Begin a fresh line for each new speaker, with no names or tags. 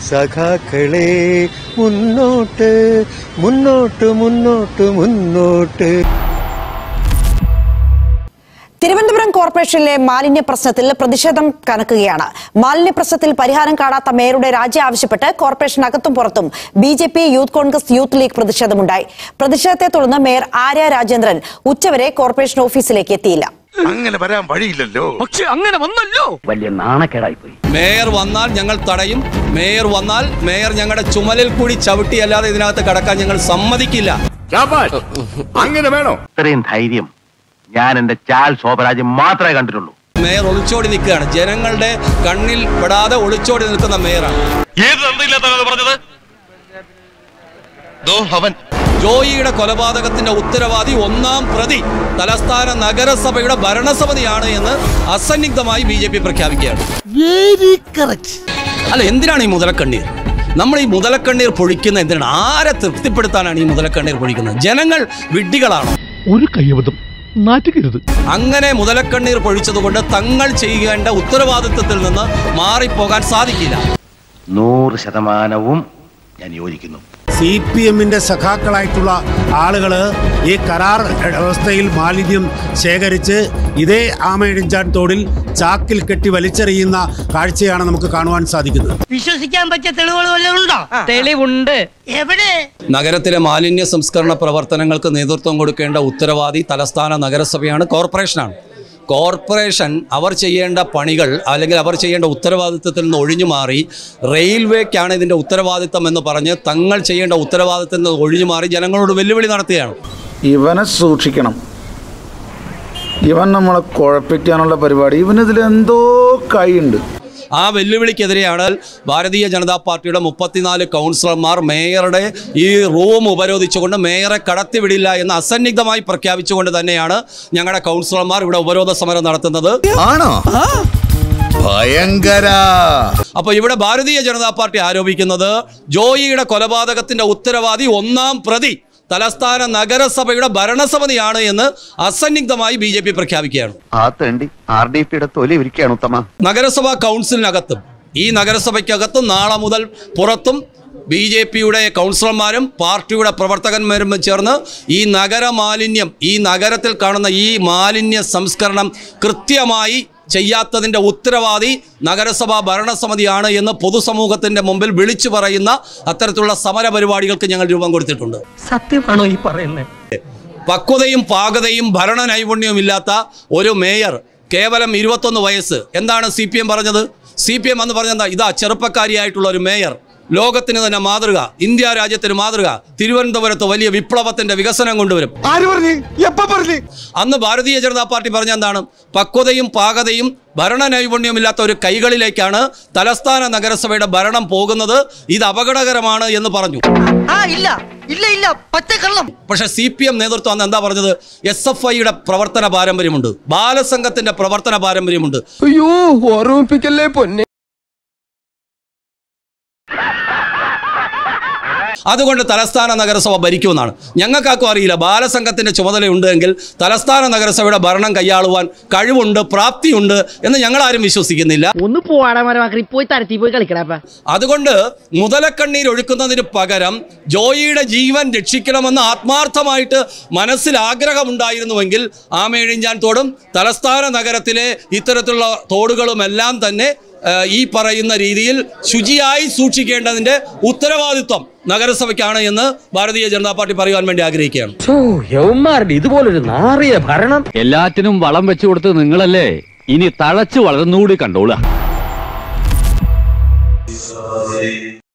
സഖാക്കളെ മുന്നോട്ട് മുന്നോട്ട് മുന്നോട്ട് മുന്നോട്ട്
തിരുവനന്തപുരം കോർപ്പറേഷനിലെ മാലിന്യ പ്രശ്നത്തിൽ പ്രതിഷേധം കനക്കുകയാണ് മാലിന്യ പ്രശ്നത്തിൽ പരിഹാരം കാണാത്ത മേയറുടെ രാജി ആവശ്യപ്പെട്ട് കോർപ്പറേഷൻ അകത്തും പുറത്തും B J P youth Congress youth league പ്രതിഷേധമുണ്ടായി പ്രതിഷേധത്തെ തുടർന്ന് മേയർ ആര്യ രാജേന്ദ്രൻ ഉച്ചവരെ കോർപ്പറേഷൻ ഓഫീസിലേക്ക് എത്തിയില്ല
അങ്ങനെ വരാൻ വഴിയില്ലല്ലോ
പക്ഷെ അങ്ങനെ വന്നല്ലോ
വലിയ നാണക്കേടായി പോയി
മേയർ വന്നാൽ ഞങ്ങൾ തടയും മേയർ വന്നാൽ മേയർ ഞങ്ങളുടെ ചുമലിൽ കൂടി ചവിട്ടി അല്ലാതെ ഇതിനകത്ത് കടക്കാൻ ഞങ്ങൾ സമ്മതിക്കില്ല
അങ്ങനെ വേണോ
ഇത്രയും ധൈര്യം ഞാൻ എന്റെ ചാൽ ശോഭരാജ് മാത്രമേ കണ്ടിട്ടുള്ളൂ
മേയർ ഒളിച്ചോടി നിൽക്കുകയാണ് ജനങ്ങളുടെ കണ്ണിൽ പെടാതെ ഒളിച്ചോടി നിൽക്കുന്ന മേയറാണ്
ഏത് തന്തയില്ലാത്തത് പറഞ്ഞത് ദോ അവൻ
ജോയിയുടെ കൊലപാതകത്തിന്റെ ഉത്തരവാദി ഒന്നാം പ്രതി തലസ്ഥാന നഗരസഭയുടെ ഭരണസമിതിയാണ് എന്ന് അസന്നിഗ്ധമായി ബി ജെ പി പ്രഖ്യാപിക്കുകയാണ് അല്ല എന്തിനാണ് ഈ മുതലക്കണ്ണീർ നമ്മൾ ഈ മുതലക്കണ്ണീർ പൊഴിക്കുന്ന എന്തിനാണ് ആരെ തൃപ്തിപ്പെടുത്താനാണ് ഈ മുതലക്കണ്ണീർ പൊഴിക്കുന്നത് ജനങ്ങൾ വിഡ്ഢികളാണോ
ഒരു കയ്യബദ്ധം നാറ്റുകരുത്
അങ്ങനെ മുതലക്കണ്ണീർ പൊഴിച്ചതുകൊണ്ട് തങ്ങൾ ചെയ്യേണ്ട ഉത്തരവാദിത്വത്തിൽ നിന്ന് മാറിപ്പോകാൻ സാധിക്കില്ല
നൂറ് ശതമാനവും ഞാൻ യോജിക്കുന്നു
സി പി എമ്മിന്റെ സഖാക്കളായിട്ടുള്ള ആളുകൾ ഈ കരാർ വ്യവസ്ഥയിൽ മാലിന്യം ശേഖരിച്ച് ഇതേ ആമയിടിഞ്ചാൻ തോടിൽ ചാക്കിൽ കെട്ടി വലിച്ചെറിയുന്ന കാഴ്ചയാണ് നമുക്ക് കാണുവാൻ സാധിക്കുന്നത്
വിശ്വസിക്കാൻ പറ്റിയ തെളിവുകൾ വല്ലതും ഉണ്ടോ
തെളിവുണ്ട്
എവിടെ
നഗരത്തിലെ മാലിന്യ സംസ്കരണ പ്രവർത്തനങ്ങൾക്ക് നേതൃത്വം കൊടുക്കേണ്ട ഉത്തരവാദി തലസ്ഥാന നഗരസഭയാണ് കോർപ്പറേഷനാണ് കോർപ്പറേഷൻ അവർ ചെയ്യേണ്ട പണികൾ അല്ലെങ്കിൽ അവർ ചെയ്യേണ്ട ഉത്തരവാദിത്തത്തിൽ നിന്ന് ഒഴിഞ്ഞു മാറി റെയിൽവേക്കാണ് ഇതിൻ്റെ ഉത്തരവാദിത്തം എന്ന് പറഞ്ഞ് തങ്ങൾ ചെയ്യേണ്ട ഉത്തരവാദിത്തത്തിൽ നിന്ന് ഒഴിഞ്ഞു മാറി ജനങ്ങളോട് വെല്ലുവിളി നടത്തുകയാണ്
ഇവനെ സൂക്ഷിക്കണം ഇവൻ നമ്മളെ കുഴപ്പിക്കാനുള്ള പരിപാടി ഇവനിതിൽ എന്തോ കൈയുണ്ട്
ആ വെല്ലുവിളിക്കെതിരെയാണ് ഭാരതീയ ജനതാ പാർട്ടിയുടെ മുപ്പത്തിനാല് കൗൺസിലർമാർ മേയറുടെ ഈ റൂം ഉപരോധിച്ചുകൊണ്ട് മേയറെ കടത്തിവിടില്ല എന്ന് അസന്നിഗ്ധമായി പ്രഖ്യാപിച്ചുകൊണ്ട് തന്നെയാണ് ഞങ്ങളുടെ കൗൺസിലർമാർ ഇവിടെ ഉപരോധ സമരം നടത്തുന്നത്
ആണോ ഭയങ്കര
അപ്പോൾ ഇവിടെ ഭാരതീയ ജനതാ പാർട്ടി ആരോപിക്കുന്നത് ജോയിയുടെ കൊലപാതകത്തിന്റെ ഉത്തരവാദി ഒന്നാം പ്രതി തലസ്ഥാന നഗരസഭയുടെ ഭരണസമിതിയാണ് എന്ന് അസന്നിഗ്ധമായി ബി ജെ പി പ്രഖ്യാപിക്കുകയാണ്
ആ തേണ്ടി ആർ ഡി പിയുടെ തൊലി ഇരിക്കുകയാണ് ഉത്തമ
നഗരസഭാ കൗൺസിലിനകത്തും ഈ നഗരസഭയ്ക്കകത്തും നാളെ മുതൽ പുറത്തും ബി ജെ പിയുടെ കൗൺസിലർമാരും പാർട്ടിയുടെ പ്രവർത്തകന്മാരും ചേർന്ന് ഈ നഗര മാലിന്യം ഈ നഗരത്തിൽ കാണുന്ന ഈ മാലിന്യ സംസ്കരണം കൃത്യമായി ചെയ്യാത്തതിൻ്റെ ഉത്തരവാദി നഗരസഭാ ഭരണസമിതിയാണ് എന്ന് പൊതുസമൂഹത്തിൻ്റെ മുമ്പിൽ വിളിച്ചു പറയുന്ന അത്തരത്തിലുള്ള സമര പരിപാടികൾക്ക് ഞങ്ങൾ രൂപം കൊടുത്തിട്ടുണ്ട്
സത്യമാണോ ഈ പറയുന്നത്
പക്വതയും പാകതയും ഭരണ നൈപുണ്യവും ഇല്ലാത്ത ഒരു മേയർ കേവലം ഇരുപത്തൊന്ന് വയസ്സ് എന്താണ് സി പി എം പറഞ്ഞത് സി പി എം എന്ന് പറഞ്ഞെന്താ ഇതാ ചെറുപ്പക്കാരിയായിട്ടുള്ള ഒരു മേയർ ലോകത്തിന് തന്നെ മാതൃക ഇന്ത്യ രാജ്യത്തിന് മാതൃക തിരുവനന്തപുരത്ത് വലിയ വിപ്ലവത്തിന്റെ വികസനം കൊണ്ടുവരും
ആര് പറഞ്ഞു എപ്പ പറഞ്ഞു
അന്ന് ഭാരതീയ ജനതാ പാർട്ടി പറഞ്ഞ എന്താണ് പക്വതയും പാകതയും ഭരണ നൈപുണ്യവും ഇല്ലാത്ത ഒരു കൈകളിലേക്കാണ് തലസ്ഥാന നഗരസഭയുടെ ഭരണം പോകുന്നത് ഇത് അപകടകരമാണ് എന്ന് പറഞ്ഞു
ആ ഇല്ല ഇല്ല ഇല്ല പച്ചക്കള്ളം
പക്ഷേ സി പി എം നേതൃത്വം അന്ന് എന്താ പറഞ്ഞത് എസ് എഫ് ഐയുടെ പ്രവർത്തന പാരമ്പര്യമുണ്ട് ബാലസംഘത്തിന്റെ പ്രവർത്തന പാരമ്പര്യമുണ്ട്
അയ്യോ ഓർമ്മിപ്പിക്കല്ലേ പൊന്നെ
അതുകൊണ്ട് തലസ്ഥാന നഗരസഭ ഭരിക്കുമെന്നാണ് ഞങ്ങൾക്കാർക്കും അറിയില്ല ബാലസംഘത്തിന്റെ ചുമതലയുണ്ട് എങ്കിൽ തലസ്ഥാന നഗരസഭയുടെ ഭരണം കൈയാളുവാൻ കഴിവുണ്ട് പ്രാപ്തിയുണ്ട് എന്ന് ഞങ്ങളാരും വിശ്വസിക്കുന്നില്ല
ഒന്ന് പോവാടാ മരമാക്കി പോയി തരത്തി പോയി കളിക്കടാപ്പ
അതുകൊണ്ട് മുതലക്കണ്ണീർ ഒഴുക്കുന്നതിന് പകരം ജോയിയുടെ ജീവൻ രക്ഷിക്കണമെന്ന് ആത്മാർത്ഥമായിട്ട് മനസ്സിൽ ആഗ്രഹമുണ്ടായിരുന്നുവെങ്കിൽ ആമേഴിഞ്ചാൻ തോടും തലസ്ഥാന നഗരത്തിലെ ഇത്തരത്തിലുള്ള തോടുകളുമെല്ലാം തന്നെ ആ, ഈ പറയുന്ന രീതിയിൽ ശുചിയായി സൂക്ഷിക്കേണ്ടതിന്റെ ഉത്തരവാദിത്വം നഗരസഭയ്ക്കാണ് എന്ന് ഭാരതീയ ജനതാ പാർട്ടി പറയുവാൻ വേണ്ടി ആഗ്രഹിക്കുകയാണ്
യവന്മാരുടെ ഇതുപോലൊരു നാറിയ ഭരണം
എല്ലാറ്റിനും വളം വെച്ചു കൊടുത്ത് നിങ്ങളല്ലേ ഇനി തഴച്ചു വളർന്നുകൂടി കണ്ടോളുക